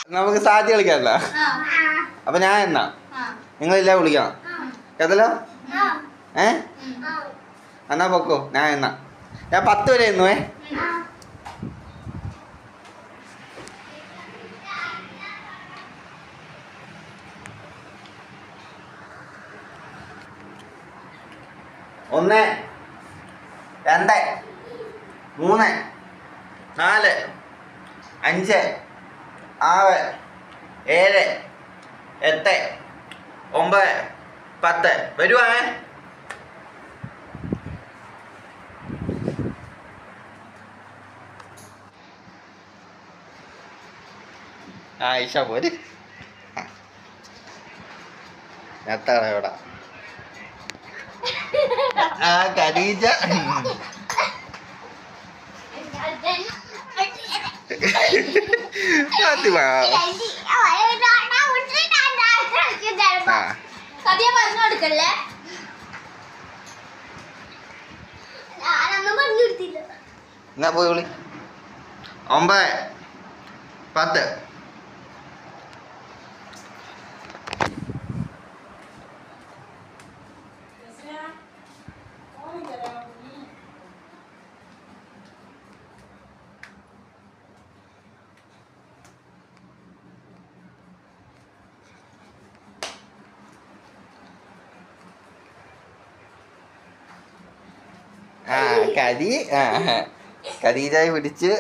നമുക്ക് സാറ്റ് കളിക്കാമല്ലോ അപ്പൊ ഞാൻ എന്നാ നിങ്ങളില്ല വിളിക്കണം കേട്ടല്ലോ ഏ എന്നാ പൊക്കോ ഞാൻ എന്നാ ഞാൻ പത്ത് വരെ എന്നുവേ ഒന്ന് രണ്ട് മൂന്ന് നാല് അഞ്ച് ആറ് ഏഴ് എട്ട് ഒമ്പത് പത്ത് വരുവാണേ ആ ഇഷ പോര് എത്താണ് ഇവിടെ ആ കരീജ ഫാത്തിമ ആ സദ്യ പറഞ്ഞു കൊടുക്കല്ലേ ഞാനൊന്നും പറഞ്ഞു കൊടുത്തില്ല എന്നാ പോയി വിളി ഒമ്പത് പത്ത് ആ കരി ആ കരീജായി പിടിച്ച്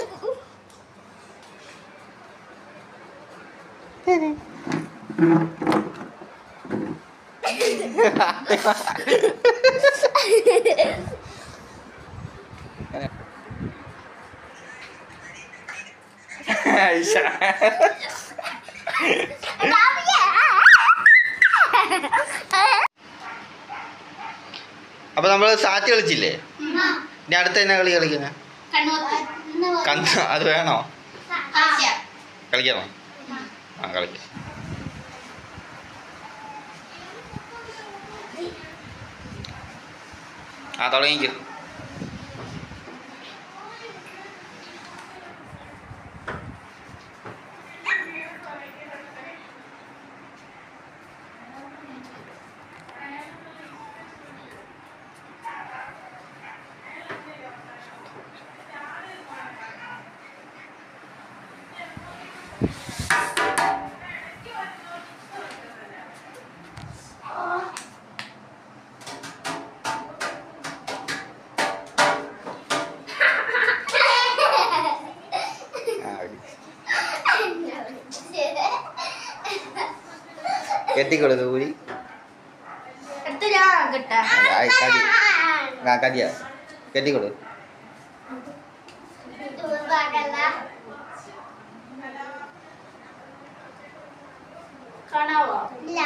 ഐഷ. അപ്പൊ നമ്മള് സാറ്റ് കളിച്ചില്ലേ ഇനി അടുത്ത തന്നെ കളി കളിക്കുന്ന കന്ന് അത് വേണോ കളിക്കണോ ആ കളിക്കാം ആ തുടങ്ങിക്കോ ആ കളി. കെട്ടിക്കൊടുത്തു കൂടി അടുത്ത ഞാൻ കിട്ടാ ആ, കരി ആ കരിയാ കെട്ടിക്കൊടു കാണാവോ ഇല്ല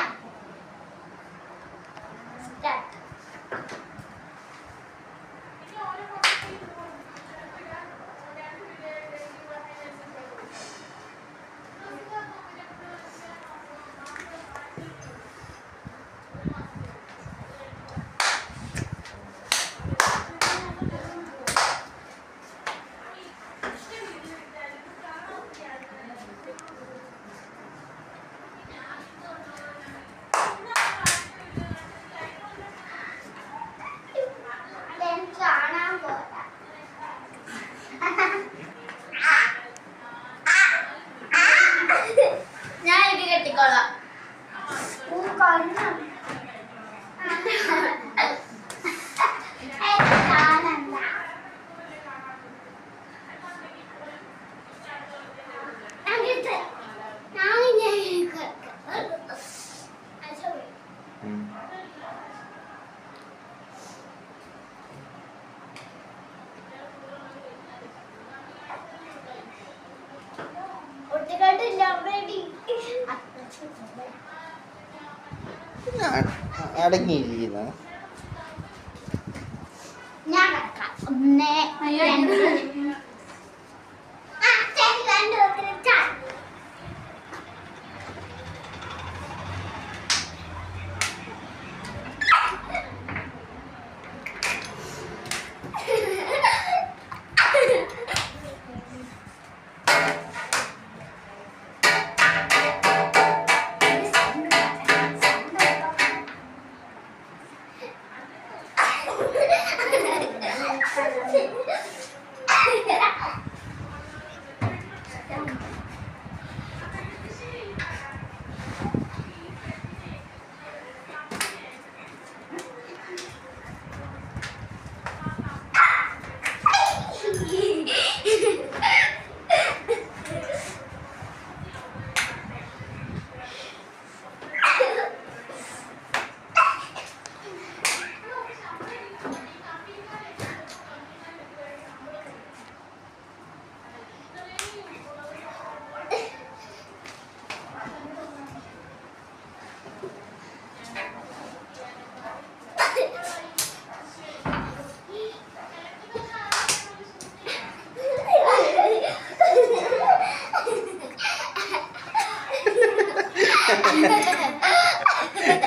കാണാൻ പോരാ ഞാൻ ഇത് കെട്ടിക്കോളാം ഉം. ഒട്ടുകാട്ടില്ല റെഡി പിന്നെ അ- അടങ്ങിയിരിക്കുന്ന ഞാൻ കിടക്കാം ഒന്ന് രണ്ട് ആ, ശരി, രണ്ട്, മൂന്ന്, ചാടി.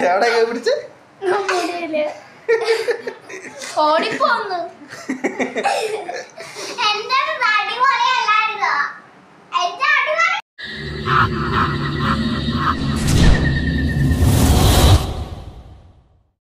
എവിടെ കൈ പിടിച്ച് ഓടിപ്പോന്ന്